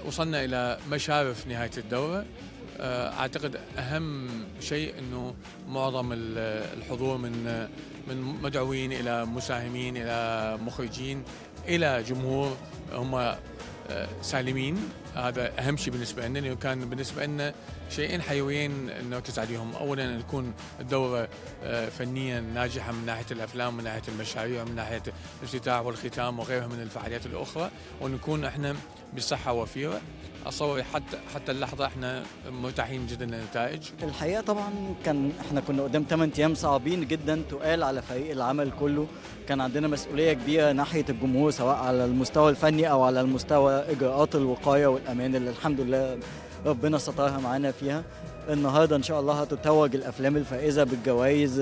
وصلنا الى مشارف نهايه الدوره اعتقد اهم شيء انه معظم الحضور من من مدعوين الى مساهمين الى مخرجين الى جمهور هم سالمين هذا اهم شيء بالنسبه لنا لانه كان بالنسبه لنا شيئين حيويين نركز عليهم اولا ان تكون الدوره فنيا ناجحه من ناحيه الافلام من ناحيه المشاريع من ناحيه الافتتاح والختام وغيرها من الفعاليات الاخرى ونكون احنا بصحه وفيره اتصور حتى حتى اللحظه احنا مرتاحين جدا للنتائج الحقيقه طبعا كان احنا كنا قدام 8 ايام صعبين جدا تقال على فريق العمل كله كان عندنا مسؤوليه كبيره ناحيه الجمهور سواء على المستوى الفني او على المستوى اجراءات الوقايه والامان اللي الحمد لله ربنا سترها معانا فيها النهارده ان شاء الله هتتوج الافلام الفائزه بالجوائز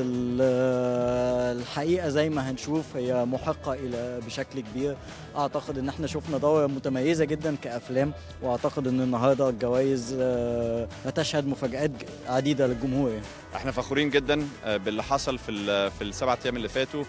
الحقيقه زي ما هنشوف هي محقه الى بشكل كبير اعتقد ان احنا شفنا دوره متميزه جدا كافلام واعتقد ان النهارده الجوائز هتشهد مفاجات عديده للجمهور يعني. احنا فخورين جدا باللي حصل في في السبعة ايام اللي فاتوا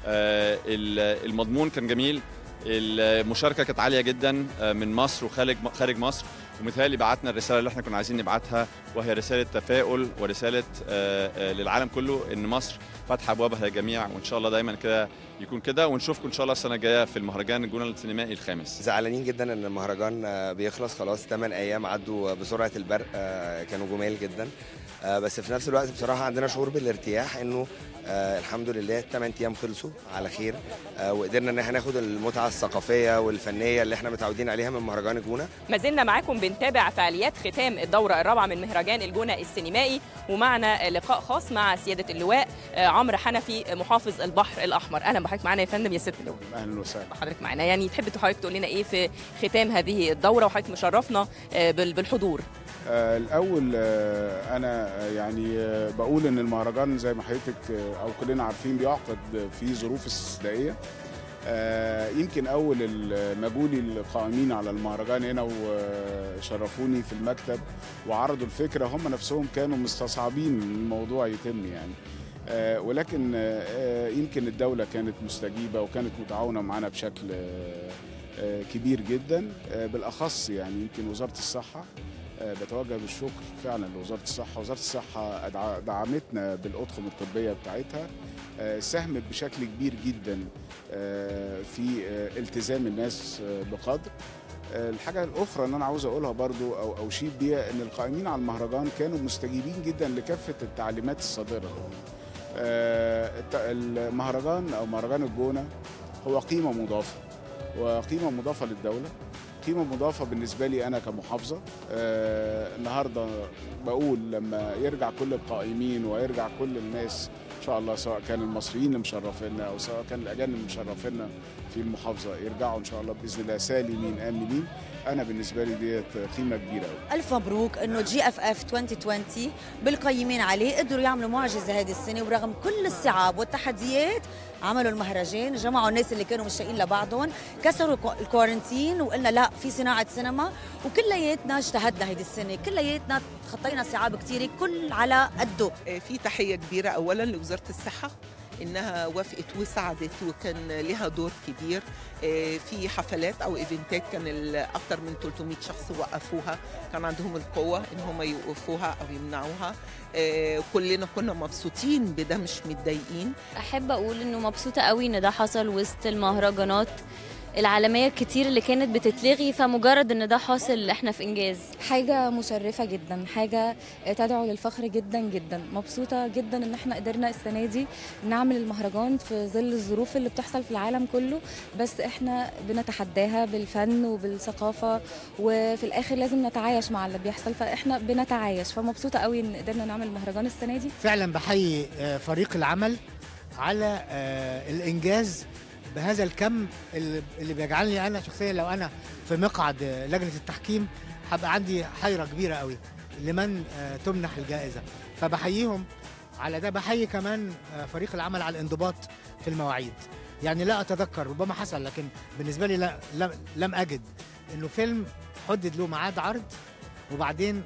المضمون كان جميل المشاركه كانت عاليه جدا من مصر وخارج خارج مصر ومثالي بعتنا الرساله اللي احنا كنا عايزين نبعتها وهي رساله تفاؤل ورساله للعالم كله ان مصر فاتحه ابوابها للجميع وان شاء الله دايما كده يكون كده ونشوفكم ان شاء الله السنه الجايه في المهرجان الجونه السينمائي الخامس زعلانين جدا ان المهرجان بيخلص خلاص 8 ايام عدوا بسرعه البرق كانوا جمال جدا بس في نفس الوقت بصراحه عندنا شعور بالارتياح انه آه الحمد لله 8 ايام خلصوا على خير آه وقدرنا ان احنا ناخد المتعه الثقافيه والفنيه اللي احنا متعودين عليها من مهرجان الجونه ما زلنا معاكم بنتابع فعاليات ختام الدوره الرابعه من مهرجان الجونه السينمائي ومعنا لقاء خاص مع سياده اللواء آه عمرو حنفي محافظ البحر الاحمر اهلا بحضرتك معانا يا فندم يا ست اللواء اهلا وسهلا حضرتك معانا يعني تحب حضرتك تقول لنا ايه في ختام هذه الدوره وحضرتك مشرفنا بالحضور آه الاول آه انا يعني آه بقول ان المهرجان زي ما حضرتك او كلنا عارفين بيعقد في ظروف استثنائيه يمكن اول مجولي القائمين على المهرجان هنا وشرفوني في المكتب وعرضوا الفكره هم نفسهم كانوا مستصعبين الموضوع يتم يعني ولكن يمكن الدوله كانت مستجيبه وكانت متعاونه معنا بشكل كبير جدا بالاخص يعني يمكن وزاره الصحه بتوجه بالشكر فعلا لوزاره الصحه، وزاره الصحه دعمتنا بالاطقم الطبيه بتاعتها ساهمت بشكل كبير جدا في التزام الناس بقدر الحاجة الأخرى اللي أنا عاوز أقولها برضو أو أشيد بيها إن القائمين على المهرجان كانوا مستجيبين جدا لكافة التعليمات الصادرة. المهرجان أو مهرجان الجونة هو قيمة مضافة وقيمة مضافة للدولة قيمه مضافه بالنسبه لي انا كمحافظه آه النهارده بقول لما يرجع كل القائمين ويرجع كل الناس ان شاء الله سواء كان المصريين اللي مشرفينا او سواء كان الاجانب اللي مشرفينا في المحافظه يرجعوا ان شاء الله باذن الله سالمين امنين انا بالنسبه لي ديت قيمه كبيره قوي الف مبروك انه جي اف اف 2020 بالقيمين عليه قدروا يعملوا معجزه هذه السنه ورغم كل الصعاب والتحديات عملوا المهرجان جمعوا الناس اللي كانوا مشتاقين لبعضهم كسروا الكورنتين وقلنا لا في صناعه سينما وكلياتنا اجتهدنا هذه السنه كلياتنا تخطينا صعاب كثيره كل على قده في تحيه كبيره اولا لوزاره الصحه انها وافقت وساعدت وكان لها دور كبير في حفلات او ايفنتات كان اكثر من 300 شخص وقفوها كان عندهم القوه ان هم يوقفوها او يمنعوها كلنا كنا مبسوطين بده مش متضايقين احب اقول انه مبسوطه قوي ان ده حصل وسط المهرجانات العالمية الكتير اللي كانت بتتلغي فمجرد ان ده حاصل احنا في انجاز حاجة مشرفة جدا حاجة تدعو للفخر جدا جدا مبسوطة جدا ان احنا قدرنا السنة دي نعمل المهرجان في ظل الظروف اللي بتحصل في العالم كله بس احنا بنتحداها بالفن وبالثقافة وفي الاخر لازم نتعايش مع اللي بيحصل فاحنا بنتعايش فمبسوطة قوي ان قدرنا نعمل المهرجان السنة دي فعلا بحيي فريق العمل على الانجاز بهذا الكم اللي بيجعلني انا شخصيا لو انا في مقعد لجنه التحكيم هبقى عندي حيره كبيره قوي لمن تمنح الجائزه فبحييهم على ده بحيي كمان فريق العمل على الانضباط في المواعيد يعني لا اتذكر ربما حصل لكن بالنسبه لي لا لم اجد انه فيلم حدد له ميعاد عرض وبعدين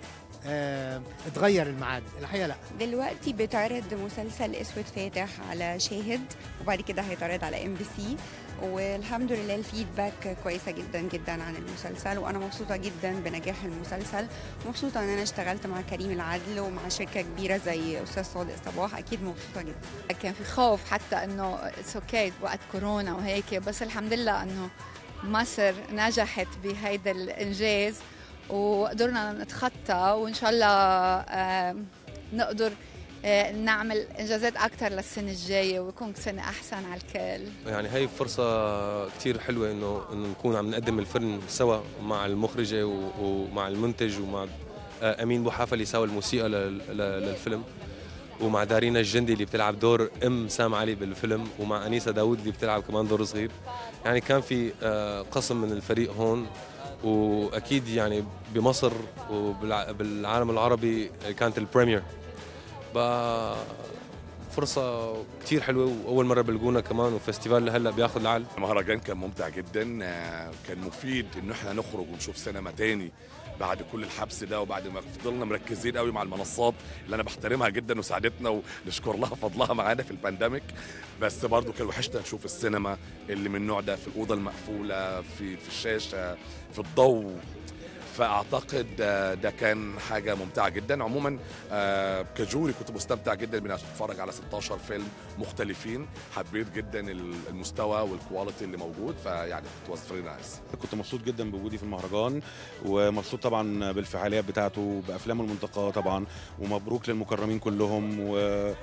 اه اتغير الميعاد الحقيقه لا دلوقتي بيتعرض مسلسل اسود فاتح على شاهد وبعد كده هيتعرض على ام بي سي والحمد لله الفيدباك كويسه جدا جدا عن المسلسل وانا مبسوطه جدا بنجاح المسلسل مبسوطه ان انا اشتغلت مع كريم العدل ومع شركه كبيره زي استاذ صادق صباح اكيد مبسوطه جدا كان في خوف حتى انه اوكي وقت كورونا وهيك بس الحمد لله انه مصر نجحت بهيدا الانجاز وقدرنا نتخطى وان شاء الله آه، نقدر آه، نعمل انجازات اكثر للسنه الجايه ويكون سنه احسن على الكل يعني هي فرصة كتير حلوة إنه إنه نكون عم نقدم الفيلم سوا مع المخرجة و- ومع المنتج ومع آه، أمين بوحافة اللي سوى الموسيقى لل- لل- للفيلم ومع دارينا الجندي اللي بتلعب دور ام سام علي بالفيلم ومع انيسه داوود اللي بتلعب كمان دور صغير يعني كان في آه، قسم من الفريق هون واكيد يعني بمصر وبالعالم العربي كانت البريمير بقى فرصة كتير حلوة وأول مرة بلقونا كمان وفستيفال هلا بياخذ العالم المهرجان كان ممتع جدا آه، كان مفيد ان احنا نخرج ونشوف سينما تاني بعد كل الحبس ده وبعد ما فضلنا مركزين قوي مع المنصات اللي انا بحترمها جدا وساعدتنا ونشكر لها فضلها معانا في البانديميك بس برضو كان وحشنا نشوف السينما اللي من النوع ده في الاوضه المقفوله في في الشاشه في الضوء فاعتقد آه، ده كان حاجه ممتعه جدا عموما آه، كجوري كنت مستمتع جدا بان اتفرج على 16 فيلم مختلفين حبيت جدا المستوى والكواليتي اللي موجود فيعني it was very nice كنت مبسوط جدا بوجودي في المهرجان ومبسوط طبعا بالفعاليات بتاعته بافلامه المنتقاه طبعا ومبروك للمكرمين كلهم و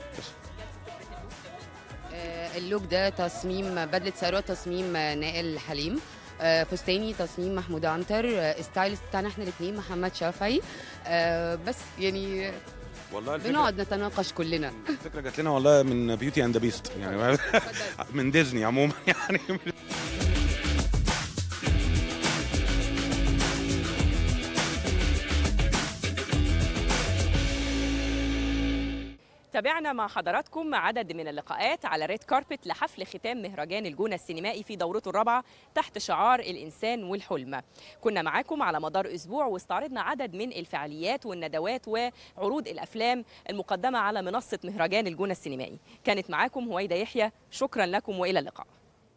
آه، اللوك ده تصميم بدلة ثروت تصميم آه، نائل حليم آه، فستاني تصميم محمود عنتر آه، ستايلست بتاعنا احنا الاثنين محمد شافعي آه، بس يعني والله الفكره بنقعد نتناقش كلنا الفكره جات لنا والله من بيوتي اند بيست يعني من ديزني عموما يعني تابعنا مع حضراتكم عدد من اللقاءات على ريد كاربت لحفل ختام مهرجان الجونة السينمائي في دورته الرابعة تحت شعار الإنسان والحلم كنا معاكم على مدار أسبوع واستعرضنا عدد من الفعاليات والندوات وعروض الأفلام المقدمة على منصة مهرجان الجونة السينمائي كانت معاكم هويدا يحيى شكرا لكم وإلى اللقاء